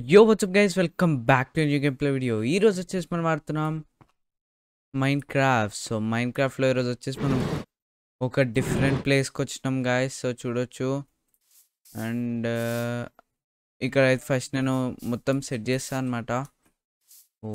యో what's up guys welcome back to new game play video ఈ రోజు వచ్చేసి మనం ఆడుతున్నాం మైండ్ క్రాఫ్ట్ సో మైండ్ క్రాఫ్ట్లో ఈరోజు వచ్చేసి మనం ఒక డిఫరెంట్ ప్లేస్కి వచ్చినాం గాయస్ సో చూడొచ్చు అండ్ ఇక్కడ అయితే ఫస్ట్ నేను మొత్తం సెట్ చేస్తాను అనమాట ఓ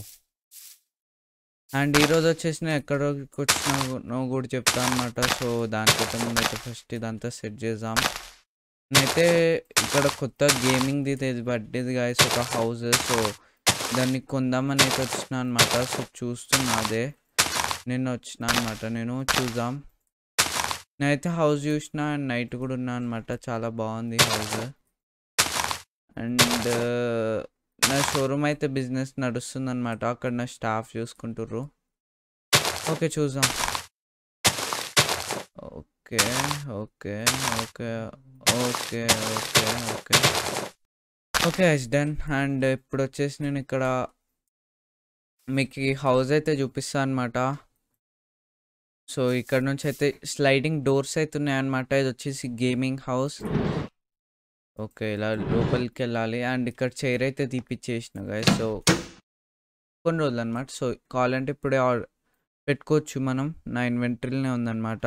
అండ్ ఈరోజు వచ్చేసి నేను ఎక్కడికి వచ్చినా కూడా చెప్తాను అనమాట సో దానికంటే ముందు అయితే ఫస్ట్ ఇదంతా సెట్ చేద్దాం నేనైతే ఇక్కడ కొత్త గేమింగ్ది ఇది పడ్డేది గాయస్ ఒక హౌస్ సో దాన్ని కొందామని అయితే వచ్చిన అనమాట సో చూస్తున్నా అదే నిన్న వచ్చిన అనమాట నేను చూద్దాం నేనైతే హౌస్ చూసిన అండ్ నైట్ కూడా ఉన్నా అనమాట చాలా బాగుంది హౌస్ అండ్ నా షోరూమ్ అయితే బిజినెస్ నడుస్తుంది అనమాట అక్కడ నా స్టాఫ్ చూసుకుంటుర్రు ఓకే చూద్దాం okay okay okay okay okay okay okay it's done and ఇప్పుడు వచ్చేసి నేను ఇక్కడ మీకు ఈ హౌస్ అయితే చూపిస్తాను అనమాట సో ఇక్కడ నుంచి అయితే స్లైడింగ్ డోర్స్ అయితే ఉన్నాయన్నమాట ఇది వచ్చేసి గేమింగ్ హౌస్ ఓకే ఇలా లోపలికి వెళ్ళాలి అండ్ ఇక్కడ చైర్ అయితే తీపిచ్చేసిన గాయ సో కొన్ని రోజులు అనమాట సో కావాలంటే ఇప్పుడే ఆర్డర్ పెట్టుకోవచ్చు మనం నా ఇన్వెంటరీలోనే ఉందన్నమాట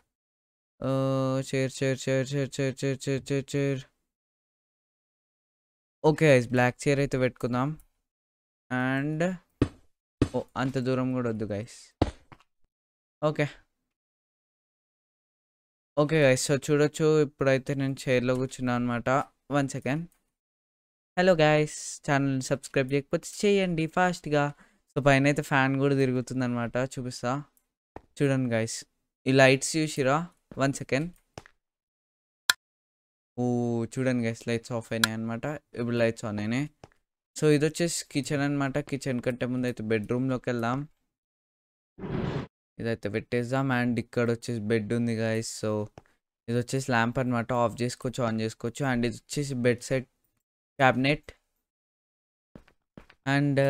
chair chair chair chair chair chair chair chair chair okay guys black chair అయితే పెట్టుకుందాం అండ్ ఓ అంత దూరం కూడా వద్దు guys okay okay guys so చూడొచ్చు ఇప్పుడైతే నేను చైర్లో కూర్చున్నాను అనమాట వన్ సెకండ్ హలో గైస్ ఛానల్ని సబ్స్క్రైబ్ చేయకపోతే చేయండి ఫాస్ట్గా సో పైన అయితే ఫ్యాన్ కూడా తిరుగుతుంది అనమాట చూపిస్తా చూడండి గైస్ ఈ లైట్స్ చూసిరా వన్ సెకండ్ ఓ చూడండి గైస్ లైట్స్ ఆఫ్ అయినాయి అనమాట ఇప్పుడు లైట్స్ ఆన్ అయినాయి సో ఇది వచ్చేసి కిచెన్ అనమాట కిచెన్ కంటే ముందు అయితే బెడ్రూమ్లోకి వెళ్దాం ఇదైతే పెట్టేద్దాం అండ్ ఇక్కడ వచ్చేసి బెడ్ ఉంది గైస్ సో ఇది వచ్చేసి ల్యాంప్ అనమాట ఆఫ్ చేసుకోవచ్చు ఆన్ చేసుకోవచ్చు అండ్ ఇది వచ్చేసి బెడ్ సైడ్ క్యాబినెట్ అండ్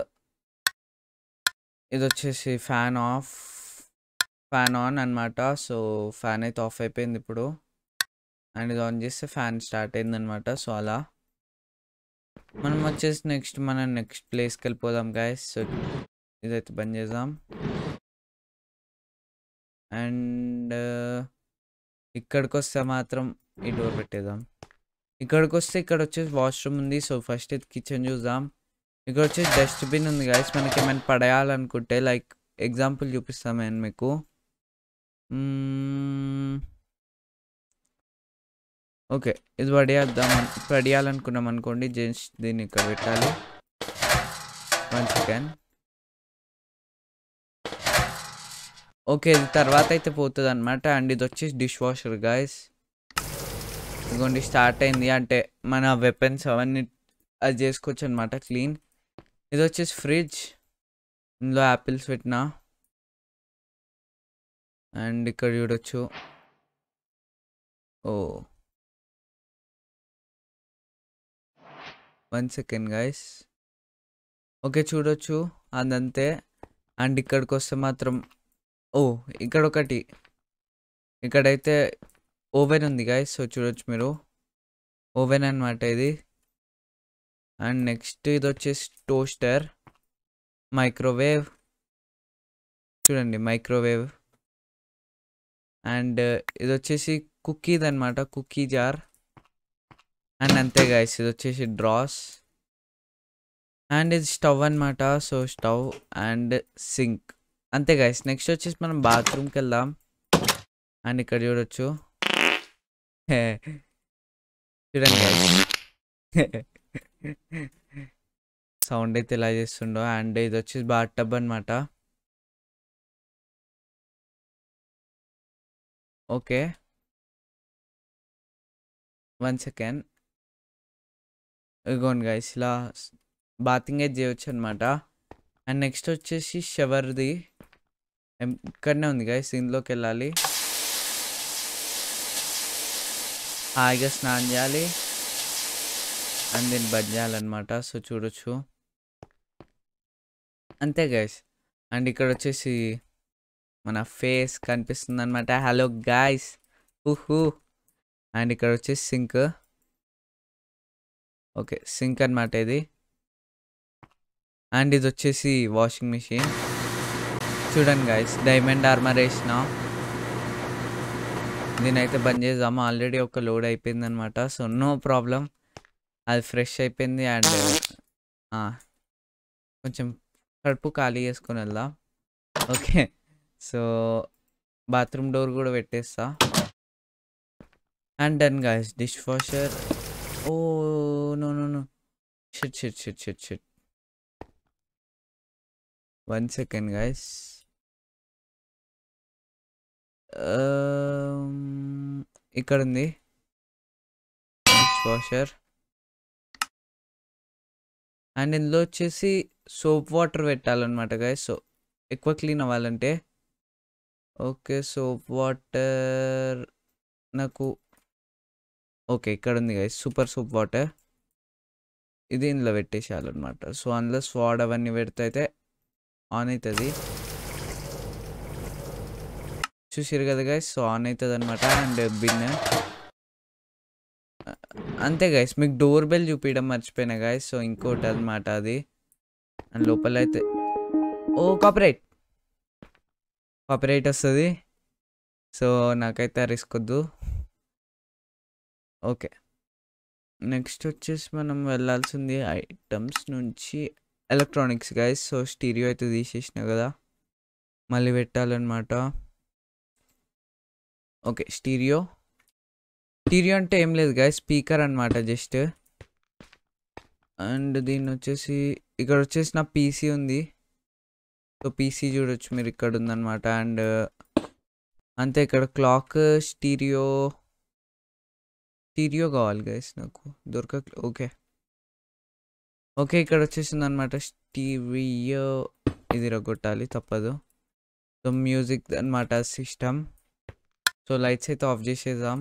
ఇది వచ్చేసి ఫ్యాన్ ఆఫ్ ఫ్యాన్ ఆన్ అనమాట సో ఫ్యాన్ అయితే ఆఫ్ అయిపోయింది ఇప్పుడు అండ్ ఇది ఆన్ చేస్తే ఫ్యాన్ స్టార్ట్ అయింది అనమాట సో అలా మనం వచ్చేసి నెక్స్ట్ మనం నెక్స్ట్ ప్లేస్కి వెళ్ళిపోదాం గాయస్ సో ఇదైతే బంద్ చేద్దాం అండ్ ఇక్కడికి వస్తే మాత్రం ఈ డోర్ పెట్టేద్దాం ఇక్కడికి వస్తే ఇక్కడ వచ్చేసి వాష్రూమ్ ఉంది సో ఫస్ట్ ఇది కిచెన్ చూద్దాం ఇక్కడ వచ్చేసి డస్ట్బిన్ ఉంది గాయస్ మనకి ఏమైనా పడేయాలనుకుంటే లైక్ ఎగ్జాంపుల్ చూపిస్తాం నేను మీకు ఓకే ఇది పడేద్దాం పడేయాలనుకున్నాం అనుకోండి జెంట్స్ దీన్ని ఇక్కడ పెట్టాలి వన్ సెకండ్ ఓకే ఇది తర్వాత అయితే పోతుంది అనమాట అండ్ ఇది వచ్చేసి డిష్ వాషర్ గాయస్ ఇదిగోండి స్టార్ట్ అయింది అంటే మన వెపన్స్ అవన్నీ అది చేసుకోవచ్చు అనమాట క్లీన్ ఇది వచ్చేసి ఫ్రిడ్జ్ ఇందులో యాపిల్స్ పెట్టినా అండ్ ఇక్కడ చూడొచ్చు oh one second guys okay చూడొచ్చు అదంతే అండ్ ఇక్కడికి వస్తే మాత్రం ఓ ఇక్కడ ఒకటి ఇక్కడైతే ఓవెన్ ఉంది గైస్ సో చూడొచ్చు మీరు ఓవెన్ అనమాట ఇది అండ్ నెక్స్ట్ ఇది వచ్చేసి టోస్టర్ మైక్రోవేవ్ చూడండి మైక్రోవేవ్ అండ్ ఇది వచ్చేసి కుక్కీది అనమాట కుక్కీ జార్ అండ్ అంతే గాయస్ ఇది వచ్చేసి డ్రాస్ అండ్ ఇది స్టవ్ అనమాట సో స్టవ్ అండ్ సింక్ అంతే గాయస్ నెక్స్ట్ వచ్చేసి మనం బాత్రూమ్కి వెళ్దాం అండ్ ఇక్కడ చూడొచ్చు చూడండి సౌండ్ అయితే ఇలా చేస్తుండో అండ్ ఇది వచ్చేసి బాత్ టబ్ అనమాట ఓకే వన్ సెకండ్ ఇగోండి గైస్ ఇలా బాతింగ్ అయితే చేయవచ్చు అనమాట అండ్ నెక్స్ట్ వచ్చేసి షవర్ది ఇక్కడనే ఉంది గైస్ ఇందులోకి వెళ్ళాలి హాయిగా స్నానం చేయాలి అండ్ దీన్ని బంద్ చేయాలన్నమాట సో చూడొచ్చు అంతే గైస్ అండ్ ఇక్కడ వచ్చేసి మన ఫేస్ కనిపిస్తుంది అనమాట హలో గాయస్ ఊహూ అండ్ ఇక్కడ వచ్చేసి సింక్ ఓకే సింక్ అనమాట ఇది అండ్ ఇది వచ్చేసి వాషింగ్ మిషన్ చూడండి గైస్ డైమండ్ ఆర్మర్ వేసిన దీనైతే బంద్ చేద్దాము ఆల్రెడీ ఒక లోడ్ అయిపోయింది అనమాట సో నో ప్రాబ్లం అది ఫ్రెష్ అయిపోయింది అండ్ కొంచెం కడుపు ఖాళీ చేసుకొని వెళ్దాం ఓకే సో బాత్రూమ్ డోర్ కూడా పెట్టేస్తా and done guys dish washer oh no no no shit shit shit shit shit one second guys ఇక్కడ ఉంది డిష్ వాషర్ అండ్ ఇందులో వచ్చేసి సోప్ వాటర్ పెట్టాలన్నమాట గాయస్ సో ఎక్కువ క్లీన్ అవ్వాలంటే ఓకే సోప్ వాటర్ నాకు ఓకే ఇక్కడ ఉంది గైస్ సూపర్ సోప్ వాటర్ ఇది ఇందులో పెట్టేసేయాలన్నమాట సో అందులో స్వాడ్ అవన్నీ పెడితే అయితే ఆన్ అవుతుంది చూసారు కదా గైస్ సో ఆన్ అవుతుంది అనమాట అండ్ బిన్ అంతే గైస్ మీకు డోర్ బెల్ చూపించడం మర్చిపోయినా గైస్ సో ఇంకోటి అనమాట అది అండ్ లోపల అయితే ఓ కాపరేట్ కాపరేట్ వస్తుంది సో నాకైతే రిస్క్ వద్దు ఓకే నెక్స్ట్ వచ్చేసి మనం వెళ్ళాల్సింది ఐటమ్స్ నుంచి ఎలక్ట్రానిక్స్ గైస్ సో స్టీరియో అయితే తీసేసిన కదా మళ్ళీ పెట్టాలన్నమాట ఓకే స్టీరియో స్టీరియో అంటే ఏం లేదు గైస్ స్పీకర్ అనమాట జస్ట్ అండ్ దీన్ని వచ్చేసి ఇక్కడ వచ్చేసి నా పీసీ ఉంది సో పీసీ చూడొచ్చు మీరు ఇక్కడ ఉందన్నమాట అండ్ అంతే ఇక్కడ క్లాక్ స్టీరియో స్టీరియో కావాలి గైస్ నాకు దొరక ఓకే ఓకే ఇక్కడ వచ్చేసింది అనమాట స్టీరియో ఇది రగొట్టాలి తప్పదు సో మ్యూజిక్ అనమాట సిస్టమ్ సో లైట్స్ అయితే ఆఫ్ చేసేద్దాం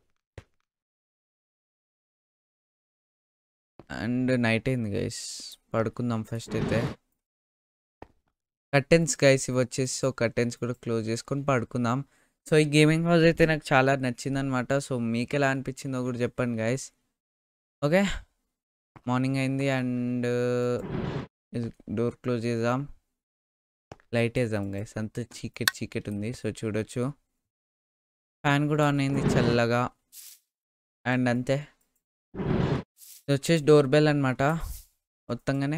అండ్ నైట్ అయింది గైస్ పడుకుందాం ఫస్ట్ అయితే కర్టెన్స్ గైస్ ఇవి వచ్చేసి సో కర్టెన్స్ కూడా క్లోజ్ చేసుకొని పడుకుందాం సో ఈ గేమింగ్ హౌస్ అయితే నాకు చాలా నచ్చింది అనమాట సో మీకు ఎలా అనిపించిందో కూడా చెప్పండి గైస్ ఓకే మార్నింగ్ అయింది అండ్ డోర్ క్లోజ్ చేద్దాం లైట్ వేద్దాం గైస్ అంత చీకెట్ చీకెట్ ఉంది సో చూడొచ్చు ఫ్యాన్ కూడా ఆన్ అయింది చల్లగా అండ్ అంతే ఇది వచ్చేసి డోర్ బెల్ అనమాట మొత్తంగానే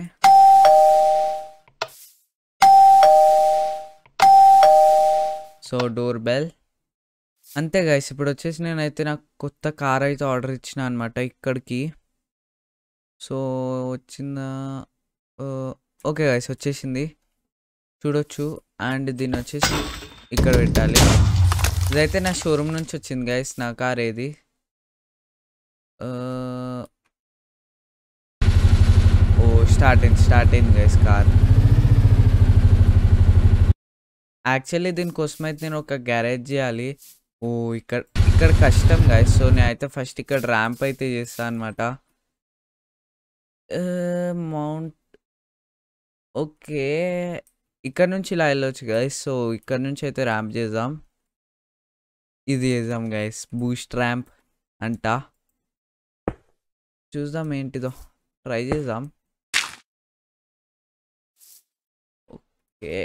సో డోర్ బెల్ అంతే గైస్ ఇప్పుడు వచ్చేసి నేనైతే నాకు కొత్త కార్ అయితే ఆర్డర్ ఇచ్చిన అనమాట ఇక్కడికి సో వచ్చిందా ఓకే గైస్ వచ్చేసింది చూడొచ్చు అండ్ దీన్ని వచ్చేసి ఇక్కడ పెట్టాలి ఇదైతే నా షోరూమ్ నుంచి వచ్చింది గైస్ నా కార్ ఏది ఓ స్టార్ట్ అయింది స్టార్ట్ అయింది గైస్ కార్ యాక్చువల్లీ దీనికోసం అయితే నేను ఒక గ్యారేజ్ చేయాలి ఓ ఇక్కడ ఇక్కడ కష్టం గైస్ సో నేనైతే ఫస్ట్ ఇక్కడ ర్యాంప్ అయితే చేస్తాను అనమాట మౌంట్ ఓకే ఇక్కడ నుంచి ఇలా వెళ్ళొచ్చు గైస్ సో ఇక్కడ నుంచి అయితే ర్యాంప్ చేద్దాం ఇది చేద్దాం గైస్ బూస్ట్ ర్యాంప్ అంట చూద్దాం ఏంటిదో ట్రై చేద్దాం ఓకే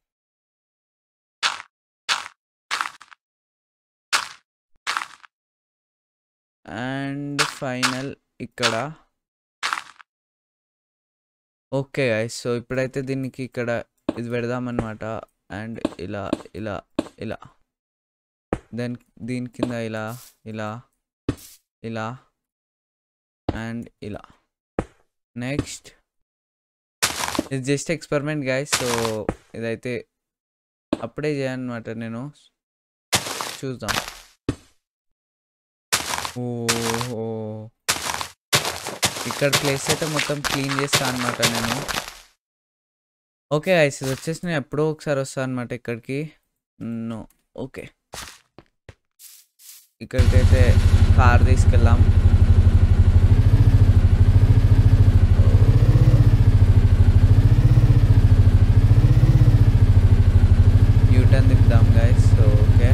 అండ్ ఫైనల్ ఇక్కడ ఓకే గైస్ సో ఇప్పుడైతే దీనికి ఇక్కడ ఇది పెడదామన్నమాట అండ్ ఇలా ఇలా ఇలా దెన్ దీని కింద ఇలా ఇలా ఇలా అండ్ ఇలా నెక్స్ట్ ఇది జస్ట్ ఎక్స్పెరిమెంట్ గైస్ సో ఇదైతే అప్పుడే చేయనమాట నేను చూద్దాం ఓహో ఇక్కడ ప్లేస్ అయితే మొత్తం క్లీన్ చేస్తా అనమాట నేను ఓకే ఐస్ ఇది వచ్చేసి నేను ఎప్పుడో ఒకసారి వస్తాను అనమాట ఇక్కడికి నో ఓకే ఇక్కడికైతే కార్ తీసుకెళ్ళాం యూటర్న్ తిప్పుదాం గైస్ సో ఓకే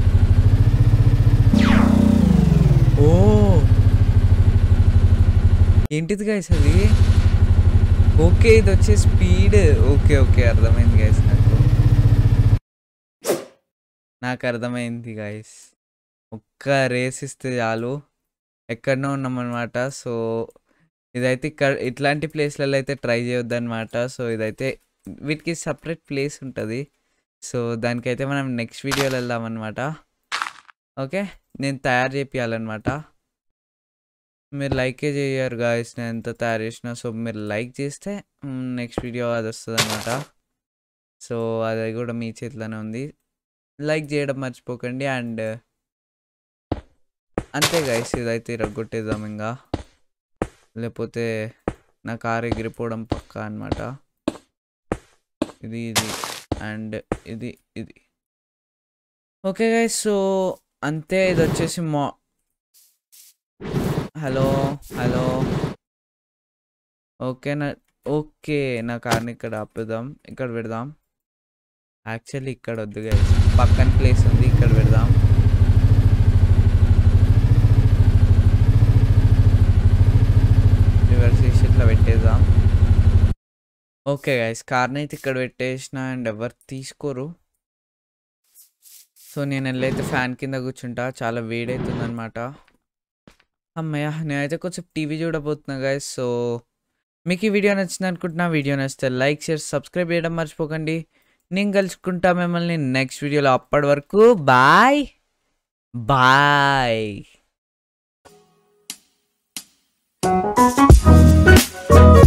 ఓ ఏంటిది గైస్ అది ఓకే ఇది వచ్చే స్పీడ్ ఓకే ఓకే అర్థమైంది గైస్ నాకు నాకు అర్థమైంది గైస్ ఒక్క రేస్ ఇస్తే చాలు ఎక్కడనో ఉన్నామన్నమాట సో ఇదైతే ఇక్కడ ఇట్లాంటి ప్లేస్లలో అయితే ట్రై చేయొద్దన్నమాట సో ఇదైతే వీటికి సపరేట్ ప్లేస్ ఉంటుంది సో దానికైతే మనం నెక్స్ట్ వీడియోలో వెళ్దామన్నమాట ఓకే నేను తయారు చేపియాలన్నమాట మీరు లైకే చేయరు గాయస్ నేను ఎంత తయారు చేసినా సో మీరు లైక్ చేస్తే నెక్స్ట్ వీడియో అది వస్తుంది అనమాట సో అది కూడా మీ చేతిలోనే ఉంది లైక్ చేయడం మర్చిపోకండి అండ్ అంతే గాయస్ ఇదైతే రగ్గొట్టేద్దాం ఇంకా లేకపోతే నా కార్ ఎగిరిపోవడం పక్కా అనమాట ఇది ఇది అండ్ ఇది ఇది ఓకే గైస్ సో అంతే ఇది వచ్చేసి మా హలో హలో ఓకే నా ఓకే నా కార్ని ఇక్కడ ఆపుదాం ఇక్కడ పెడదాం యాక్చువల్లీ ఇక్కడ వద్దు గైస్ పక్కన ప్లేస్ ఉంది ఇక్కడ పెడదాం రివర్స్ చేసి ఇట్లా పెట్టేద్దాం ఓకే గైస్ కార్ని అయితే ఇక్కడ పెట్టేసిన అండ్ ఎవరు తీసుకోరు సో నేను వెళ్ళైతే ఫ్యాన్ కింద కూర్చుంటా చాలా వేడవుతుంది అనమాట అమ్మయ్య నేనైతే కొంచెం టీవీ చూడబోతున్నా గైస్ సో మీకు ఈ వీడియో నచ్చింది అనుకుంటున్నా వీడియో నచ్చితే లైక్ షేర్ సబ్స్క్రైబ్ చేయడం మర్చిపోకండి నేను కలుసుకుంటా మిమ్మల్ని నెక్స్ట్ వీడియోలో అప్పటి వరకు బాయ్ బాయ్